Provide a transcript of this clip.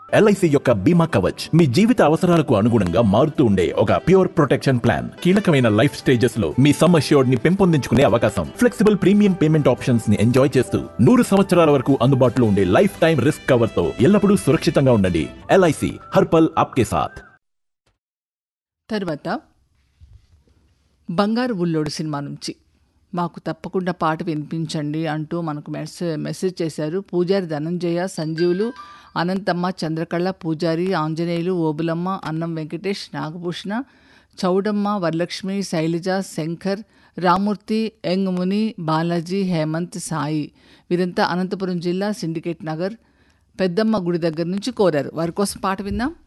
LIC యొక్క బీమా కవచ్ మీ జీవిత అవసరాలకు అనుగుణంగా మారుతూ ఉండే ఒక ప్యూర్ ప్రొటెక్షన్ ప్లాన్ కీలకమైన లైఫ్ స్టేజెస్ లో మీ సమ్ అష్యూర్డ్ ని పెంపొందించుకునే అవకాశం ఫ్లెక్సిబుల్ ప్రీమియం పేమెంట్ ఆప్షన్స్ ని ఎంజాయ్ చేస్తూ నూరు సంవత్సరాల వరకు అందుబాటులో ఉండే లైఫ్ టైం రిస్క్ కవర్ తో ఎల్లప్పుడూ సురక్షితంగా ఉండండి ఎల్ఐసి హర్పల్ ఆప్కే సాథ్ తర్వాత బంగారు బుల్లోడు సినిమా నుంచి మాకు తప్పకుండా పాట వినిపించండి అంటూ మనకు మెసేజ్ మెసేజ్ చేశారు పూజారి ధనంజయ సంజీవులు అనంతమ్మ చంద్రకళ పూజారి ఆంజనేయులు ఓబులమ్మ అన్నం వెంకటేష్ నాగభూషణ చౌడమ్మ వరలక్ష్మి శైలజ శంకర్ రామూర్తి ఎంగముని బాలాజీ హేమంత్ సాయి వీరంతా అనంతపురం జిల్లా సిండికేట్ నగర్ పెద్దమ్మ గుడి దగ్గర నుంచి కోరారు వారి కోసం పాట విందాం